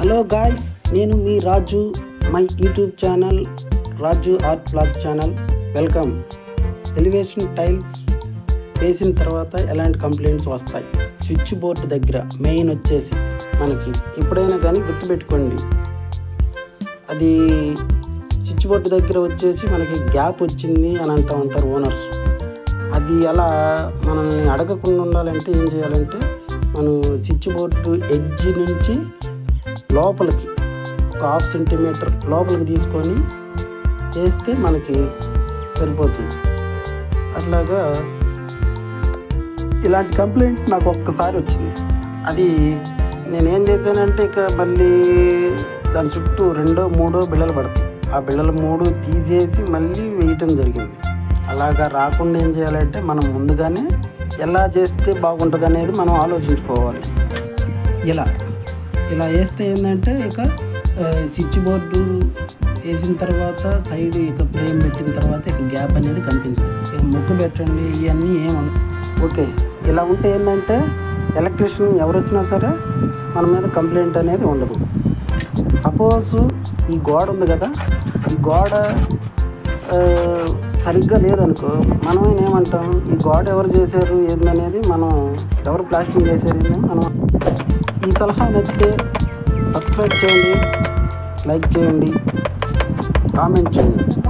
hello guys నేను మీ Raju my YouTube channel Raju art blog channel welcome elevation tiles వేసిన తర్వాత ఎలాంటి కంప్లైంట్స్ వస్తాయి స్విచ్ బోర్డు దగ్గర మెయిన్ వచ్చేసి మనకి ఎప్పుడైనా కానీ గుర్తుపెట్టుకోండి అది స్విచ్ బోర్డు దగ్గర వచ్చేసి మనకి గ్యాప్ వచ్చింది అని అంటూ ఉంటారు ఓనర్స్ అది అలా మనల్ని అడగకుండా ఉండాలంటే ఏం చేయాలంటే మనం స్విచ్ బోర్డు ఎడ్జ్ నుంచి లోపలికి ఒక హాఫ్ సెంటీమీటర్ లోపలికి తీసుకొని వేస్తే మనకి సరిపోతుంది అట్లాగా ఇలాంటి కంప్లైంట్స్ నాకు ఒక్కసారి వచ్చింది అది నేనేం చేశానంటే ఇక మళ్ళీ దాని చుట్టూ రెండో మూడో బిళ్ళలు పడతాయి ఆ బిళ్ళలు మూడు తీసేసి మళ్ళీ వేయటం జరిగింది అలాగా రాకుండా ఏం చేయాలంటే మనం ముందుగానే ఎలా చేస్తే బాగుంటుంది అనేది మనం ఆలోచించుకోవాలి ఇలా ఇలా వేస్తే ఏంటంటే ఇక ఆ, స్విచ్ బోర్డు వేసిన తర్వాత సైడ్ ఇక ఫ్రేమ్ పెట్టిన తర్వాత ఇక గ్యాప్ అనేది కనిపించదు ఇక ముక్కు పెట్టండి ఇవన్నీ ఏమన్నా ఓకే ఇలా ఉంటే ఏంటంటే ఎలక్ట్రీషియన్ ఎవరు వచ్చినా సరే మన మీద కంప్లైంట్ అనేది ఉండదు సపోజ్ ఈ గోడ ఉంది కదా ఈ గోడ ఆ, సరిగ్గా లేదనుకో మనం ఏమంటాం ఈ గోడ ఎవరు చేశారు ఏందనేది మనం ఎవరు ప్లాస్టింగ్ చేశారు ఏందని మనం ఈ సలహా నచ్చితే సబ్స్క్రైబ్ చేయండి లైక్ చేయండి కామెంట్ చేయండి